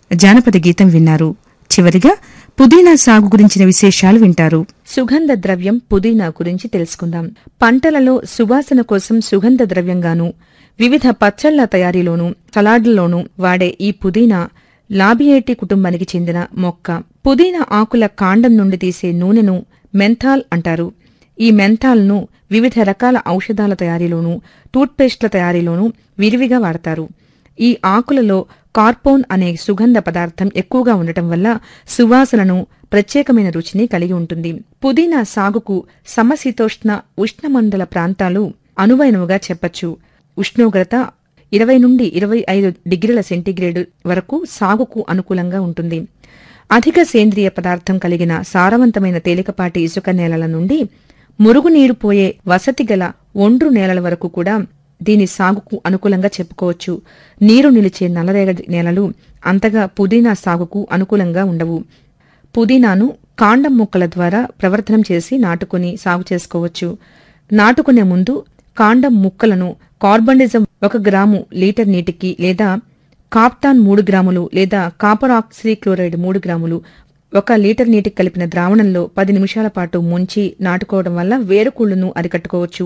జానపద గీతం విన్నారు చివరిగా పుదీనా సాగు గురించిన విశేషాలు వింటారు సుగంధ ద్రవ్యం పుదీనా గురించి తెలుసుకుందాం పంటలలో సువాసన కోసం సుగంధ ద్రవ్యంగాను వివిధ పచ్చళ్ల తయారీలోనూ సలాడ్లలోనూ వాడే ఈ పుదీనా లాబియేటి కుటుంబానికి చెందిన మొక్క పుదీనా ఆకుల కాండం నుండి తీసే నూనెను మెంథాల్ అంటారు ఈ మెంథాల్ను వివిధ రకాల ఔషధాల తయారీలోనూ టూత్పేస్ట్ల తయారీలోనూ విరివిగా వాడతారు ఈ ఆకులలో కార్పోన్ అనే సుగంధ పదార్థం ఎక్కువగా ఉండటం వల్ల సువాసనను ప్రత్యేకమైన రుచిని కలిగి ఉంటుంది పుదీనా సాగుకు సమశీతోష్ణ ఉష్ణమండల ప్రాంతాలు అనువైనవిగా చెప్పచ్చు ఉష్ణోగ్రత ఇరవై నుండి ఇరవై ఐదు డిగ్రీల సెంటీగ్రేడ్ వరకు సాగుకు అనుకూలంగా ఉంటుంది అధిక సేంద్రియ పదార్థం కలిగిన సారవంతమైన తేలికపాటి ఇసుక నేలల నుండి మురుగునీరు పోయే వసతి గల ఒండ్రు నేలల వరకు కూడా దీని సాగుకు అనుకూలంగా చెప్పుకోవచ్చు నీరు నిలిచే నల్లరేగడి నేలలు అంతగా పుదీనా సాగుకు అనుకూలంగా ఉండవు పుదీనాను కాండం మొక్కల ద్వారా ప్రవర్తనం చేసి నాటుకుని సాగు చేసుకోవచ్చు నాటుకునే ముందు కాండం ముక్కలను కార్బండిజం ఒక గ్రాము లీటర్ నీటికి లేదా కాప్టాన్ మూడు గ్రాములు లేదా కాపర్ ఆక్సిక్లోరైడ్ మూడు గ్రాములు ఒక లీటర్ నీటికి కలిపిన ద్రావణంలో పది నిమిషాల పాటు ముంచి నాటుకోవడం వల్ల వేరుకుళ్లను అరికట్టుకోవచ్చు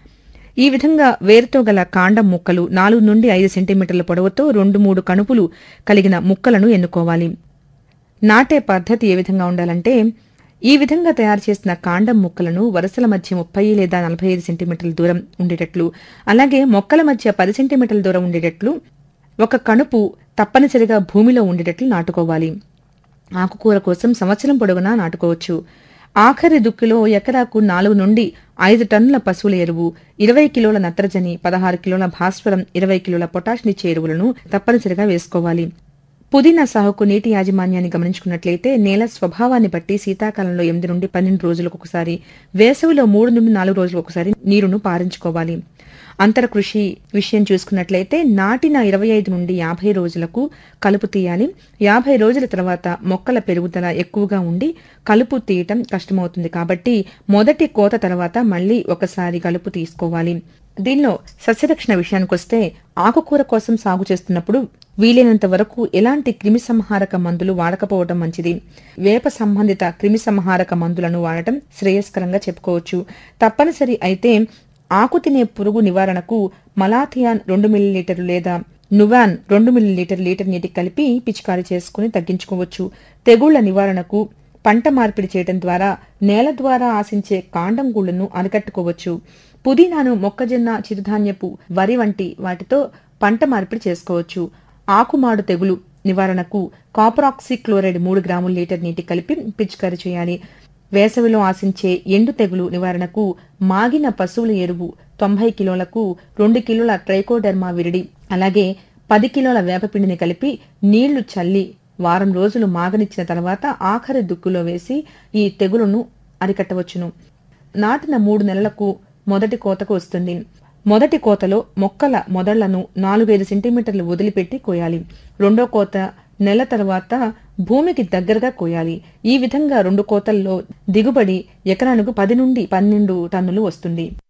ఈ విధంగా వేరుతో గల కాండం ముక్కలు నాలుగు నుండి ఐదు సెంటీమీటర్ల పొడవుతో రెండు మూడు కణుపులు కలిగిన ముక్కలను ఎన్నుకోవాలి నాటే పద్ధతి ఏ విధంగా ఉండాలంటే ఈ విధంగా తయారు చేసిన కాండం ముక్కలను వరుసల మధ్య ముప్పై లేదా నలభై ఐదు సెంటీమీటర్ల దూరం ఉండేటట్లు అలాగే మొక్కల మధ్య పది సెంటీమీటర్ల దూరం ఉండేటట్లు ఒక కణుపు తప్పనిసరిగా భూమిలో ఉండేటట్లు నాటుకోవాలి ఆకుకూర కోసం సంవత్సరం పొడవునా నాటుకోవచ్చు ఆఖరి దుక్కిలో ఎకరాకు నాలుగు నుండి ఐదు టన్నుల పశువుల ఎరువు ఇరవై కిలోల నత్రజని పదహారు కిలోల భాస్వరం ఇరవై కిలోల పొటాష్నిచ్చే ఎరువులను తప్పనిసరిగా వేసుకోవాలి పుదీనా సాగుకు నీటి యాజమాన్యాన్ని గమనించుకున్నట్లయితే నేల స్వభావాన్ని బట్టి శీతాకాలంలో ఎనిమిది నుండి పన్నెండు రోజులకు ఒకసారి వేసవిలో మూడు నుండి నాలుగు రోజులకు ఒకసారి నీరును పారించుకోవాలి అంతర కృషి విషయం చూసుకున్నట్లయితే నాటిన ఇరవై ఐదు నుండి యాభై రోజులకు కలుపు తీయాలి యాభై రోజుల తర్వాత మొక్కల పెరుగుదల ఎక్కువగా ఉండి కలుపు తీయటం కష్టమవుతుంది కాబట్టి మొదటి కోత తర్వాత మళ్లీ ఒకసారి కలుపు తీసుకోవాలి దీనిలో సస్యరక్షణ విషయానికొస్తే ఆకుకూర కోసం సాగు చేస్తున్నప్పుడు వీలైనంత వరకు ఎలాంటి క్రిమిసంహారక మందులు వాడకపోవడం మంచిది వేప సంబంధిత క్రిమిసంహారక మందులను వాడటం శ్రేయస్కరంగా చెప్పుకోవచ్చు తప్పనిసరి అయితే ఆకు తినే పురుగు నివారణకు మలాథియాన్ రెండు మిల్లీలీటర్లు లేదా నువాన్ రెండు మిల్లీలీటర్ లీటర్ నీటికి కలిపి పిచికారీ చేసుకుని తగ్గించుకోవచ్చు తెగుళ్ల నివారణకు పంట మార్పిడి చేయడం ద్వారా నేల ద్వారా ఆశించే కాండం గుళ్లను అరికట్టుకోవచ్చు పుదీనాను మొక్కజొన్న చిరుధాన్యపు వరి వంటి వాటితో పంట మార్పిడి చేసుకోవచ్చు ఆకుమాడు తెగులు నివారణకు కాపరాక్సీ క్లోరైడ్ మూడు గ్రాముల లీటర్ నీటి కలిపి పిచికారీ చేయాలి వేసవిలో ఆశించే ఎండు తెగులు నివారణకు మాగిన పశువుల ఎరువు తొంభై కిలోలకు రెండు కిలోల ట్రైకోడెర్మా విరిడి అలాగే పది కిలోల వేపపిండిని కలిపి నీళ్లు చల్లి వారం రోజులు మాగనిచ్చిన తర్వాత ఆఖరి దుక్కులో వేసి ఈ తెగులును అరికట్టవచ్చును నాటిన మూడు నెలలకు మొదటి కోతకు వస్తుంది మొదటి కోతలో మొక్కల మొదళ్లను నాలుగైదు సెంటీమీటర్లు వదిలిపెట్టి కోయాలి రెండో కోత నెల తర్వాత భూమికి దగ్గరగా కోయాలి ఈ విధంగా రెండు కోతల్లో దిగుబడి ఎకరానికి పది నుండి పన్నెండు టన్నులు వస్తుంది